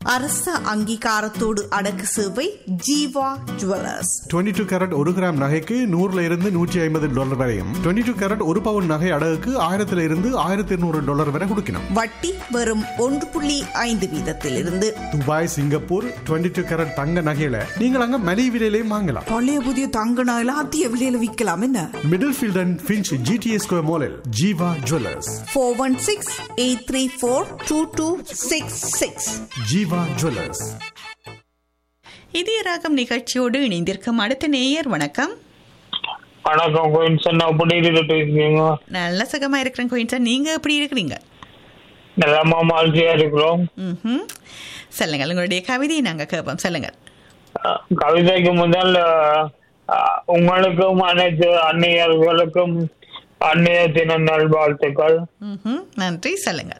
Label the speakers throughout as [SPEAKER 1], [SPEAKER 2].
[SPEAKER 1] அரச அங்கீகாரத்தோடு அடக்கு சேவை ஜீவா ஜுவல்லர்ஸ்
[SPEAKER 2] 22 டூ கேரட் ஒரு கிராம் நகைக்கு நூறுல இருந்து நூற்றி ஐம்பது டாலர் வரையும் 22 டூ கேரட் ஒரு பவுன் நகை அடகுக்கு ஆயிரத்துல இருந்து ஆயிரத்தி இருநூறு டாலர் வரை கொடுக்கணும்
[SPEAKER 1] வட்டி வெறும் ஒன்று புள்ளி ஐந்து வீதத்திலிருந்து
[SPEAKER 2] துபாய் சிங்கப்பூர் 22 டூ கேரட் தங்க நகையில நீங்கள் அங்க மலிவு விலையிலையும் வாங்கலாம்
[SPEAKER 3] பழைய புதிய தங்க நகைலாம் அதிக விலையில விற்கலாம் என்ன
[SPEAKER 2] Middlefield and Finch GTA square மாலில் Jeeva jewellers
[SPEAKER 1] four one six eight three four two two six six
[SPEAKER 2] Jeeva jewellers
[SPEAKER 4] இதய ராகம் நிகழ்ச்சியோடு இணைந்திருக்கும் அடுத்த நேயர் வணக்கம்
[SPEAKER 5] வணக்கம் கோயின்சன் அப்படி இருக்கீங்க
[SPEAKER 4] நல்ல சுகமா இருக்கிறேன் கோயின்சன் நீங்க எப்படி இருக்கிறீங்க
[SPEAKER 5] நலமா மகிழ்ச்சியா இருக்கிறோம்
[SPEAKER 4] ம்ஹும். சொல்லுங்கள் உங்களுடைய கவிதையை நாங்க கேட்போம் சொல்லுங்கள்
[SPEAKER 5] அஹ், கவிதைக்கு முதல் அஹ், உங்களுக்கும் அனைத்து அந்நியர்களுக்கும் அந்நிய தின நல்வாழ்த்துக்கள்
[SPEAKER 4] ம்ஹும். நன்றி சொல்லுங்கள்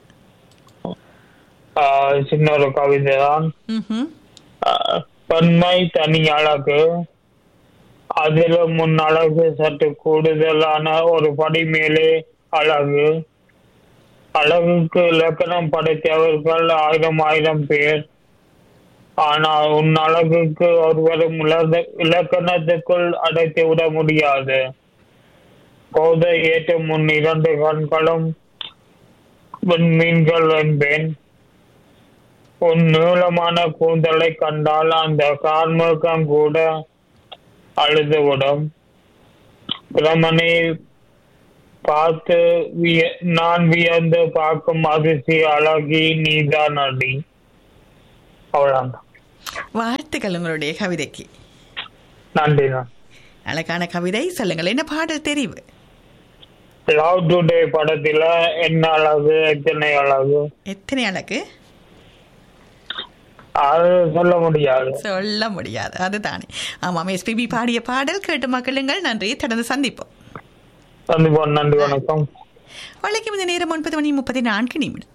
[SPEAKER 5] அஹ், சின்ன ஒரு கவிதை தான்
[SPEAKER 4] ம்ஹும்.
[SPEAKER 5] அஹ், பெண்மை தனி அழகு அதிலும் முன் அழகு சற்று கூடுதலான ஒரு படி மேலே அழகு அழகுக்கு இலக்கணம் படைத்தவர்கள் ஆயிரம் ஆயிரம் பேர் ஆனால் உன் அழகுக்கு ஒருவரும் இலத- இலக்கணத்துக்குள் அடைத்து விட முடியாது போதை ஏற்றும் முன் இரண்டு கண்களும் மீன்கள் என்பேன் உன் நீளமான கூந்தலை கண்டால் அந்த கார்முகம் கூட அழுதுவிடும் பிரமனை பார்த்து விய- நான் வியந்து பார்க்கும் அதிசய அழகி நீதான் அடி அவ்வளவுதான்
[SPEAKER 4] வாழ்த்துக்கள் உங்களுடைய கவிதைக்கு
[SPEAKER 5] நன்றி நான்
[SPEAKER 4] அழகான கவிதை சொல்லுங்கள் என்ன பாடல் தெரிவு
[SPEAKER 5] லவ் டுடே படத்துல என்ன அழகு எத்தனை அழகு
[SPEAKER 4] எத்தனை அழகு
[SPEAKER 5] அது சொல்ல முடியாது
[SPEAKER 4] சொல்ல முடியாது அதுதானே ஆமாம் எஸ்பிபி பாடிய பாடல் கேட்டு மக்களுங்கள் நன்றி தொடர்ந்து சந்திப்போம்
[SPEAKER 5] சந்திப்போம் நன்றி வணக்கம்
[SPEAKER 4] வழக்கம் இந்த நேரம் ஒன்பது மணி முப்பத்தி நான்கு நிமிடம்